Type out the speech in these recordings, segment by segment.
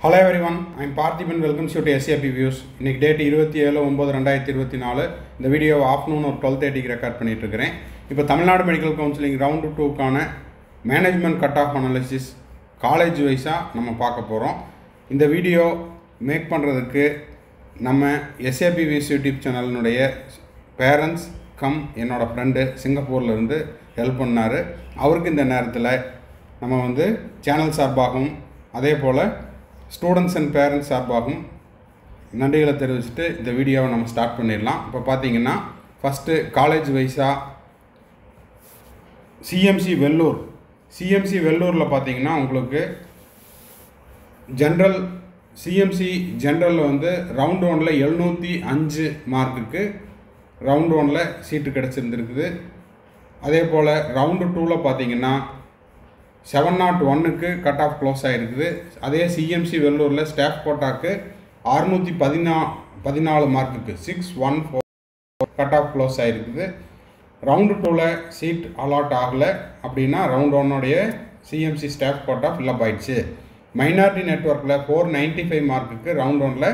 hello everyone I'm Parthiban welcomes you to SAP views இன்னைக்கு date இருபத்தி ஏழு ஒம்பது ரெண்டாயிரத்தி இருபத்தி நாலு இந்த வீடியோ ஆஃப்டர்நூன் ஒரு டுவெல் தேர்ட்டிக்கு ரெக்கார்ட் பண்ணிட்டு இருக்கிறேன் இப்போ தமிழ்நாடு மெடிக்கல் கவுன்சிலிங் ரவுண்டு டூக்கான management cut off analysis college வைஸாக நம்ம பார்க்க போகிறோம் இந்த வீடியோ மேக் பண்ணுறதுக்கு நம்ம எஸ்ஏபி வியூஸ் யூடியூப் சேனலினுடைய பேரண்ட்ஸ் கம் என்னோடய ஃப்ரெண்டு சிங்கப்பூர்லேருந்து ஹெல்ப் பண்ணார் அவருக்கு இந்த நேரத்தில் நம்ம வந்து சேனல் சார்பாகவும் அதே போல் ஸ்டூடெண்ட்ஸ் அண்ட் பேரண்ட்ஸ் சார்பாகவும் நன்றிகளை தெரிவிச்சுட்டு இந்த வீடியோவை நம்ம ஸ்டார்ட் பண்ணிடலாம் இப்போ பார்த்தீங்கன்னா ஃபஸ்ட்டு காலேஜ் வைஸாக சிஎம்சி வெள்ளூர் சிஎம்சி வெள்ளூரில் பார்த்தீங்கன்னா உங்களுக்கு ஜென்ரல் சிஎம்சி ஜென்ரலில் வந்து ரவுண்ட் ஒனில் எழுநூற்றி அஞ்சு மார்க்குக்கு ரவுண்ட் ஒனில் சீட்டு கிடச்சிருந்துருக்குது அதே போல் ரவுண்டு டூவில் பார்த்தீங்கன்னா செவன் நாட் ஒன்னுக்கு கட் ஆஃப் க்ளோஸ் ஆகிருக்குது அதே சிஎம்சி வெள்ளூரில் ஸ்டாஃப் கோட்டாக்கு அறுநூற்றி பதினா பதினாலு மார்க்குக்கு six one four cut off close ஆகிருக்குது ரவுண்டு டூவில் சீட் அலாட் ஆகலை அப்படின்னா ரவுண்ட் ஒன்னுடைய சிஎம்சி ஸ்டாஃப் கோட்டா ஃபில்லப் ஆயிடுச்சு மைனாரிட்டி நெட்ஒர்க்கில் ஃபோர் நைன்ட்டி ஃபைவ் மார்க்குக்கு ரவுண்ட் ஒனில்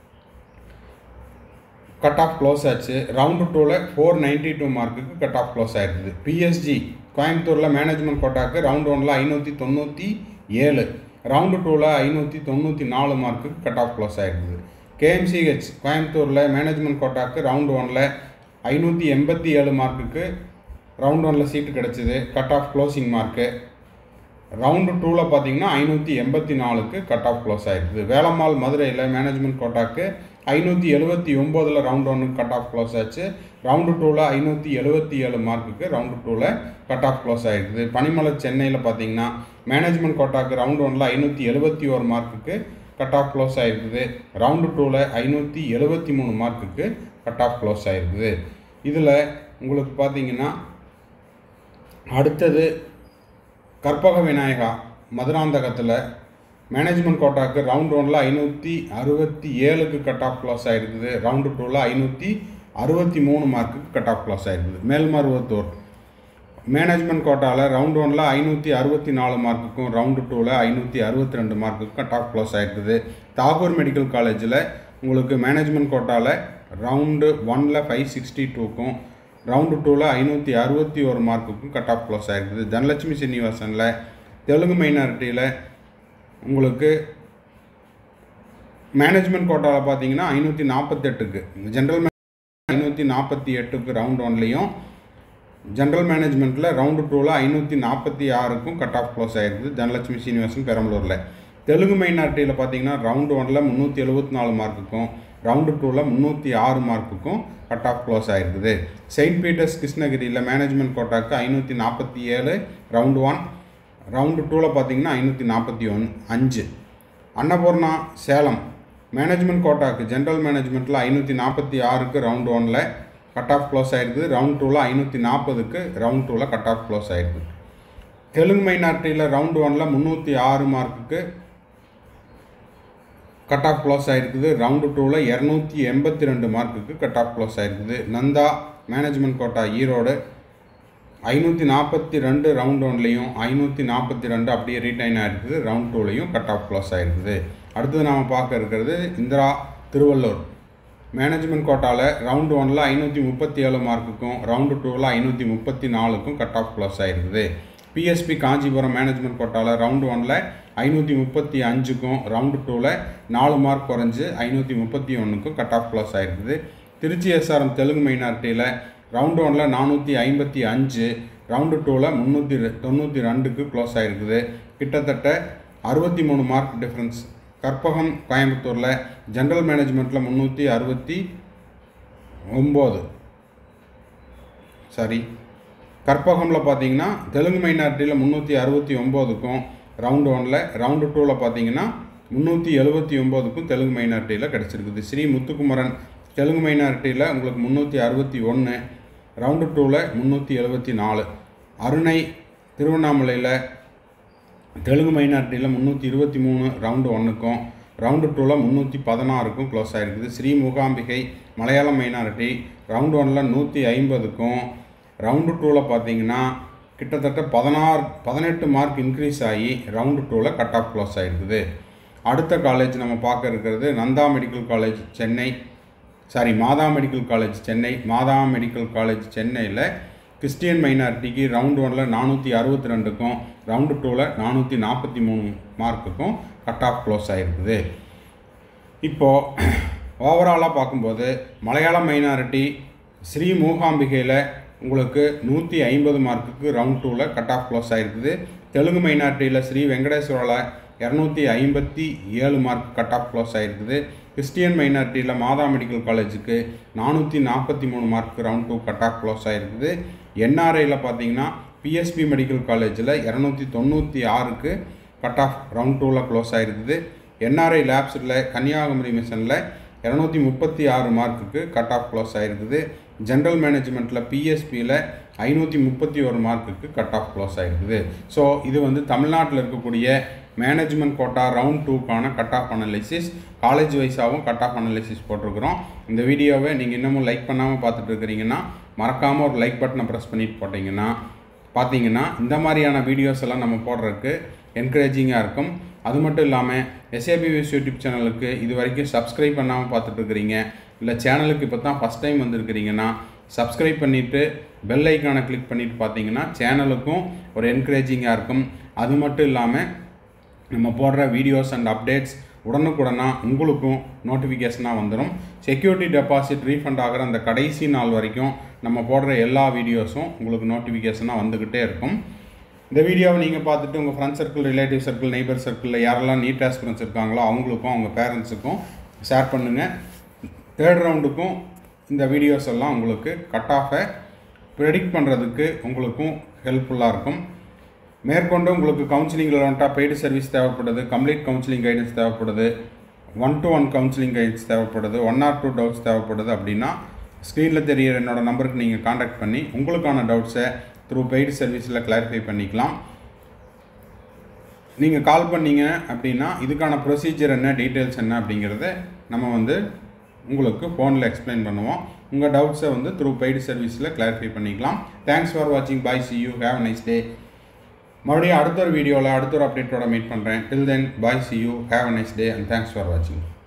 கட் ஆஃப் க்ளோஸ் ஆச்சு ரவுண்டு டூவில் ஃபோர் நைன்ட்டி டூ மார்க்குக்கு கட் ஆஃப் க்ளோஸ் ஆகிருக்குது பிஎஸ்ஜி கோயம்புத்தூரில் மேனேஜ்மெண்ட் கோட்டாக்கு ரவுண்ட் ஒனில் ஐநூற்றி தொண்ணூற்றி ஏழு ரவுண்டு டூவில் ஐநூற்றி தொண்ணூற்றி நாலு மார்க்குக்கு கட் ஆஃப் க்ளோஸ் ஆகிருக்குது கேஎம்சிஹெச் கோயம்புத்தூரில் மேனேஜ்மெண்ட் கோட்டாக்கு ரவுண்டு ஒனில் ஐநூற்றி எண்பத்தி ஏழு மார்க்குக்கு ரவுண்ட் ஒனில் சீட்டு கிடச்சிது cut off closing mark round டூவில் பார்த்தீங்கன்னா ஐநூற்றி எண்பத்தி நாலுக்கு கட் ஆஃப் க்ளோஸ் ஆகிருக்குது வேலம்மாள் மதுரையில் மேனேஜ்மெண்ட் கோட்டாக்கு ஐநூற்றி எழுபத்தி ஒம்போதில் ரவுண்ட் ஒன்னுக்கு கட் ஆஃப் க்ளோஸ் ஆச்சு ரவுண்டு டூவில் ஐநூற்றி எழுபத்தி ஏழு மார்க்குக்கு ரவுண்டு டூவில் கட் ஆஃப் க்ளோஸ் ஆகிருக்குது பனிமலை சென்னையில் பார்த்தீங்கன்னா மேனேஜ்மெண்ட் கோட்டாக்கு ரவுண்ட் ஒனில் ஐநூற்றி எழுபத்தி ஒரு மார்க்குக்கு கட் ஆஃப் க்ளோஸ் ஆகிருக்குது ரவுண்டு டூவில் ஐநூற்றி எழுபத்தி மூணு மார்க்குக்கு கட் ஆஃப் க்ளோஸ் ஆகிருக்குது இதில் உங்களுக்கு பார்த்தீங்கன்னா அடுத்தது கற்பக விநாயகா மதுராந்தகத்தில் மேனேஜ்மெண்ட் கோட்டாக்கு ரவுண்ட் ஒனில் ஐநூற்றி அறுபத்தி ஏழுக்கு கட் ஆஃப் க்ளோஸ் ஆகிருக்குது ரவுண்டு டூவில் ஐநூற்றி அறுபத்தி மூணு மார்க்குக்கு கட் ஆஃப் க்ளோஸ் ஆகிருக்குது மேல்மருவத்தூர் மேனேஜ்மெண்ட் கோட்டாவில் ரவுண்ட் ஒனில் ஐநூற்றி அறுபத்தி நாலு மார்க்குக்கும் ரவுண்டு டூவில் ஐநூற்றி அறுபத்தி ரெண்டு மார்க்குக்கும் கட் ஆஃப் க்ளோஸ் ஆகிருக்குது தாகூர் மெடிக்கல் காலேஜில் உங்களுக்கு மேனேஜ்மெண்ட் கோட்டாவில் ரவுண்டு ஒனில் ஃபைவ் சிக்ஸ்டி டூக்கும் ரவுண்டு டூவில் ஐநூற்றி அறுபத்தி ஒரு மார்க்குக்கும் கட் ஆஃப் க்ளோஸ் ஆகிருக்குது தனலட்சுமி சீனிவாசனில் தெலுங்கு மைனாரிட்டியில் உங்களுக்கு மேனேஜ்மெண்ட் கோட்டாவில் பார்த்தீங்கன்னா ஐநூற்றி நாற்பத்தெட்டுக்கு ஜென்ரல் ஐநூற்றி நாற்பத்தி எட்டுக்கு ரவுண்ட் ஒன்லேயும் ஜென்ரல் மேனேஜ்மெண்ட்டில் ரவுண்டு டூவில் ஐநூற்றி நாற்பத்தி ஆறுக்கும் கட் ஆஃப் க்ளோஸ் ஆகிருக்குது தனலட்சுமி சீனிவாசன் பெரம்பலூரில் தெலுங்கு மைனாரிட்டியில் பார்த்தீங்கன்னா ரவுண்டு ஒனில் முந்நூற்றி எழுபத்தி நாலு மார்க்குக்கும் ரவுண்டு டூவில் முந்நூற்றி ஆறு மார்க்குக்கும் கட் ஆஃப் க்ளோஸ் ஆகிருக்குது செயின்ட் பீட்டர்ஸ் கிருஷ்ணகிரியில் மேனேஜ்மெண்ட் கோட்டாக்கு ஐநூற்றி நாற்பத்தி ஏழு ரவுண்டு ஒன் ரவுண்டு டூவில் பார்த்தீங்கன்னா ஐநூற்றி நாற்பத்தி ஒன் அஞ்சு அன்னபூர்ணா சேலம் மேனேஜ்மெண்ட் கோட்டாக்கு ஜென்ரல் மேனேஜ்மெண்ட்டில் ஐநூற்றி நாற்பத்தி ஆறுக்கு ரவுண்டு ஒனில் கட் ஆஃப் க்ளோஸ் ஆகிருக்குது ரவுண்ட் டூவில் ஐநூற்றி நாற்பதுக்கு ரவுண்ட் டூவில் கட் ஆஃப் க்ளோஸ் ஆகிருக்குது தெலுங்கு மைனாரிட்டியில் ரவுண்டு ஒனில் முந்நூற்றி ஆறு மார்க்குக்கு கட் ஆஃப் க்ளோஸ் ஆகிருக்குது ரவுண்டு டூவில் இரநூத்தி எண்பத்தி ரெண்டு மார்க்குக்கு கட் ஆஃப் க்ளோஸ் ஆகிருக்குது நந்தா மேனேஜ்மெண்ட் கோட்டா ஈரோடு ஐநூற்றி நாற்பத்தி ரெண்டு ரவுண்ட் ஒன்லேயும் ஐநூற்றி நாற்பத்தி ரெண்டு அப்படியே ரீடைன் ஆகிருக்குது ரவுண்ட் டூலையும் கட் ஆஃப் க்ளோஸ் ஆகிருக்குது அடுத்தது நாம் பார்க்க இருக்கிறது இந்திரா திருவள்ளூர் மேனேஜ்மெண்ட் கோட்டாவில் ரவுண்டு ஒனில் ஐநூற்றி முப்பத்தி ஏழு மார்க்குக்கும் ரவுண்டு டூவில் ஐநூற்றி முப்பத்தி நாலுக்கும் கட் ஆஃப் க்ளோஸ் ஆகிருக்குது பிஎஸ்பி காஞ்சிபுரம் மேனேஜ்மெண்ட் கோட்டாவில் ரவுண்டு ஒனில் ஐநூற்றி முப்பத்தி அஞ்சுக்கும் ரவுண்டு டூவில் நாலு மார்க் குறைஞ்சு ஐநூற்றி முப்பத்தி ஒன்றுக்கும் கட் ஆஃப் க்ளோஸ் ஆகிருக்குது திருச்சி எஸ்ஆர்எம் தெலுங்கு மைனாரிட்டியில் ரவுண்டு ஒனில் நானூற்றி ஐம்பத்தி அஞ்சு ரவுண்டு டூவில் முந்நூற்றி தொண்ணூற்றி ரெண்டுக்கு க்ளோஸ் ஆகிருக்குது கிட்டத்தட்ட அறுபத்தி மூணு மார்க் டிஃப்ரென்ஸ் கற்பகம் கோயம்புத்தூரில் ஜென்ரல் மேனேஜ்மெண்ட்டில் முந்நூற்றி அறுபத்தி ஒம்பது சாரி கற்பகமில் பார்த்தீங்கன்னா தெலுங்கு மைனாரிட்டியில் முந்நூற்றி அறுபத்தி ஒம்போதுக்கும் ரவுண்டு ஒனில் ரவுண்டு டூவில் பார்த்தீங்கன்னா முந்நூற்றி எழுபத்தி ஒம்போதுக்கும் தெலுங்கு மைனாரிட்டியில் கிடச்சிருக்குது ஸ்ரீ முத்துக்குமரன் தெலுங்கு மைனாரிட்டியில் உங்களுக்கு முந்நூற்றி அறுபத்தி ஒன்று ரவுண்டு டூவில் முந்நூற்றி எழுபத்தி நாலு அருணை திருவண்ணாமலையில் தெலுங்கு மைனாரிட்டியில் முந்நூற்றி இருபத்தி மூணு ரவுண்டு ஒன்றுக்கும் ரவுண்டு டூவில் முந்நூற்றி பதினாறுக்கும் க்ளோஸ் ஆகிருக்குது ஸ்ரீ மூகாம்பிகை மலையாளம் மைனாரிட்டி ரவுண்டு ஒனில் நூற்றி ஐம்பதுக்கும் ரவுண்டு டூவில் பார்த்தீங்கன்னா கிட்டத்தட்ட பதினாறு பதினெட்டு மார்க் இன்க்ரீஸ் ஆகி ரவுண்டு டூவில் கட் ஆஃப் க்ளோஸ் ஆகிருக்குது அடுத்த காலேஜ் நம்ம பார்க்க இருக்கிறது Nandha medical college Chennai sorry Matha medical college Chennai Matha medical college சென்னையில் கிறிஸ்டியன் மைனாரிட்டிக்கு ரவுண்ட் ஒனில் நானூற்றி அறுபத்தி ரெண்டுக்கும் ரவுண்டு டூவில் நானூற்றி நாற்பத்தி மூணு மார்க்குக்கும் கட் ஆஃப் க்ளோஸ் ஆகிருக்குது இப்போது ஓவராலாக பார்க்கும்போது மலையாள மைனாரிட்டி ஸ்ரீ மூகாம்பிகையில் உங்களுக்கு நூற்றி ஐம்பது மார்க்குக்கு ரவுண்ட் டூவில் கட் ஆஃப் க்ளோஸ் ஆகிருக்குது தெலுங்கு மைனாரிட்டியில் ஸ்ரீ வெங்கடேஸ்வராவில் இரநூத்தி ஐம்பத்தி ஏழு மார்க் கட் ஆஃப் க்ளோஸ் ஆகிருக்குது கிறிஸ்டியன் மைனாரிட்டியில் மாதா மெடிக்கல் காலேஜுக்கு நானூற்றி நாற்பத்தி மூணு mark round two cut off close ஆகிருக்குது என்ஆர்ஐயில் பார்த்தீங்கன்னா பிஎஸ்பி மெடிக்கல் காலேஜில் இரநூத்தி தொண்ணூற்றி ஆறுக்கு கட் ஆஃப் ரவுண்ட் டூவில் க்ளோஸ் ஆகிருக்குது என்ஆர்ஐ லேப்ஸில் கன்னியாகுமரி மிஷனில் இரநூத்தி முப்பத்தி ஆறு மார்க்குக்கு கட் ஆஃப் க்ளோஸ் ஆகிருக்குது ஜென்ரல் மேனேஜ்மெண்ட்டில் பிஎஸ்பியில் ஐநூற்றி முப்பத்தி ஒரு மார்க்குக்கு கட் ஆஃப் க்ளோஸ் ஆகிருக்குது ஸோ இது வந்து தமிழ்நாட்டில் இருக்கக்கூடிய management quota round டூக்கான cut off analysis college வைஸாகவும் கட் ஆஃப் அனலிசிஸ் போட்டிருக்கிறோம் இந்த வீடியோவை நீங்கள் இன்னமும் லைக் பண்ணாமல் பார்த்துட்டு இருக்கிறீங்கன்னா மறக்காமல் ஒரு லைக் பட்டனை ப்ரெஸ் பண்ணிட்டு போட்டிங்கன்னா பார்த்தீங்கன்னா இந்த மாதிரியான வீடியோஸ் எல்லாம் நம்ம போடுறதுக்கு என்கரேஜிங்காக இருக்கும் அது மட்டும் இல்லாமல் எஸ்ஏபிவிஎஸ் யூடியூப் சேனலுக்கு இது வரைக்கும் சப்ஸ்கிரைப் பண்ணாமல் பார்த்துட்டு இருக்கிறீங்க இல்லை சேனலுக்கு இப்போ தான் ஃபஸ்ட் டைம் வந்திருக்கிறீங்கன்னா சப்ஸ்கிரைப் பண்ணிவிட்டு பெல் ஐக்கானை கிளிக் பண்ணிவிட்டு பார்த்தீங்கன்னா சேனலுக்கும் ஒரு என்கரேஜிங்காக இருக்கும் அது மட்டும் இல்லாமல் நம்ம போடுற வீடியோஸ் அண்ட் அப்டேட்ஸ் உடனுக்குடனாக உங்களுக்கும் நோட்டிஃபிகேஷனாக வந்துடும் செக்யூரிட்டி டெபாசிட் ரீஃபண்ட் ஆகிற அந்த கடைசி நாள் வரைக்கும் நம்ம போடுற எல்லா வீடியோஸும் உங்களுக்கு நோட்டிஃபிகேஷனாக வந்துக்கிட்டே இருக்கும் இந்த வீடியோவை நீங்கள் பார்த்துட்டு உங்கள் friend circle relative circle neighbour சர்க்கிளில் யாரெல்லாம் நீட் ஆஸ்பிரன்ஸ் இருக்காங்களோ அவங்களுக்கும் அவங்க பேரண்ட்ஸுக்கும் ஷேர் பண்ணுங்கள் தேர்ட் ரவுண்டுக்கும் இந்த வீடியோஸ் எல்லாம் உங்களுக்கு கட் ஆஃபை ப்ரெடிக்ட் பண்ணுறதுக்கு உங்களுக்கும் ஹெல்ப்ஃபுல்லாக இருக்கும் மேற்கொண்டு உங்களுக்கு கவுன்சிலிங்கில் வந்துட்டால் பெய்டு சர்வீஸ் தேவைப்படுது கம்ப்ளீட் கவுன்சிலிங் கைடன்ஸ் தேவைப்படுது one to one counselling guidance தேவைப்படுது ஒன் ஆர் டூ டவுட்ஸ் தேவைப்படுது அப்படின்னா ஸ்க்ரீனில் தெரியிற என்னோட நம்பருக்கு நீங்கள் காண்டாக்ட் பண்ணி உங்களுக்கான டவுட்ஸை த்ரூ பெய்டு சர்வீஸில் கிளாரிஃபை பண்ணிக்கலாம் நீங்கள் கால் பண்ணீங்க அப்படின்னா இதுக்கான ப்ரொசீஜர் என்ன டீட்டெயில்ஸ் என்ன அப்படிங்கிறத நம்ம வந்து உங்களுக்கு ஃபோனில் எக்ஸ்பிளைன் பண்ணுவோம் உங்கள் டவுட்ஸை வந்து த்ரூ பெய்டு சர்வீஸில் கிளாரிஃபை பண்ணிக்கலாம் தேங்க்ஸ் ஃபார் வாட்சிங் bye see you have nice day மறுபடியும் அடுத்த ஒரு வீடியோவில் அடுத்த ஒரு அப்டேட்டோட மீட் பண்ணுறேன் till then bye see you have a nice day and thanks for வாட்சிங்